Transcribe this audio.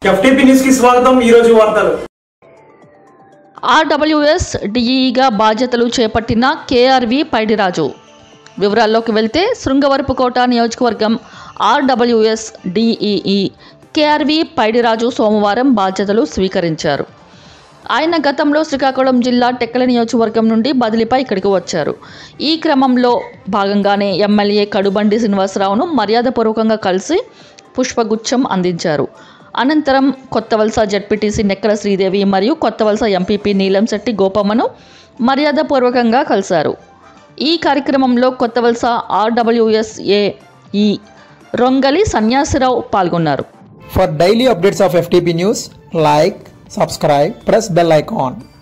FTP news కి స్వాగతం ఈ రోజు వార్తలు ఆర్డబ్ల్యూఎస్ డిఈగా బాధ్యతలు చేపట్టిన కేఆర్వి పైడిరాజు వివరాల్లోకి వెళ్తే శృంగవరపుకోట నియోజకవర్గం ఆర్డబ్ల్యూఎస్ డిఈఈ కేఆర్వి పైడిరాజు సోమవారం బాధ్యతలు స్వీకరించారు ఆయన గతంలో శ్రీకాకుళం జిల్లా టెక్కల నియోజకవర్గం నుండి బదిలీపై ఇక్కడికి వచ్చారు ఈ క్రమంలో భాగంగానే ఎమ్మెల్యే కడుబండి శ్రీనివాసరావును మర్యాదపూర్వకంగా కలిసి పుష్పగుచ్చం అందించారు అనంతరం కొత్తవలస జడ్పీటీసీ నెక్కల శ్రీదేవి మరియు కొత్తవలస ఎంపీపీ నీలంశెట్టి గోపమ్మను మర్యాదపూర్వకంగా కలిశారు ఈ కార్యక్రమంలో కొత్తవలస ఆర్డబ్ల్యూఎస్ఏ ఈ రొంగలి సన్యాసిరావు పాల్గొన్నారు For daily updates of FTP news, like, subscribe, press bell icon.